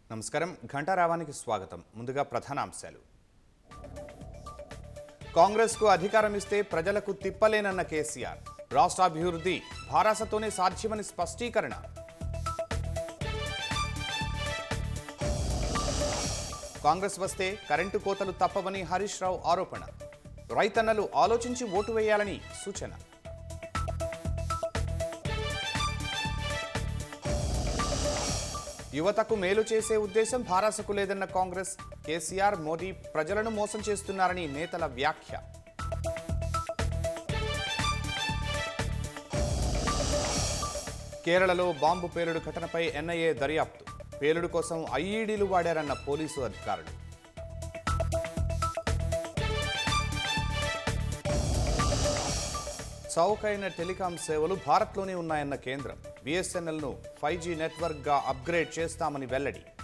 నమస్కారం ఘంటారావానికి స్వాగతం ముందుగా ప్రధానాంశాలు కాంగ్రెస్కు అధికారం ఇస్తే ప్రజలకు తిప్పలేనన్న కేసీఆర్ రాష్ట్ర అభివృద్ధి భారాసతోనే సాధ్యమని స్పష్టీకరణ కాంగ్రెస్ వస్తే కరెంటు కోతలు తప్పవని హరీష్ రావు ఆరోపణ రైతన్నలు ఆలోచించి ఓటు వేయాలని సూచన యువతకు మేలు చేసే ఉద్దేశం భారాసకు లేదన్న కాంగ్రెస్ కేసీఆర్ మోదీ ప్రజలను మోసం చేస్తున్నారని నేతల వ్యాఖ్య కేరళలో బాంబు పేలుడు ఘటనపై ఎన్ఐఏ దర్యాప్తు పేలుడు కోసం ఐఈడీలు వాడారన్న పోలీసు అధికారులు చౌకైన టెలికాం సేవలు భారత్లోనే ఉన్నాయన్న కేంద్రం బిఎస్ఎన్ఎల్ను ఫైవ్ జీ నెట్వర్క్గా అప్గ్రేడ్ చేస్తామని వెల్లడి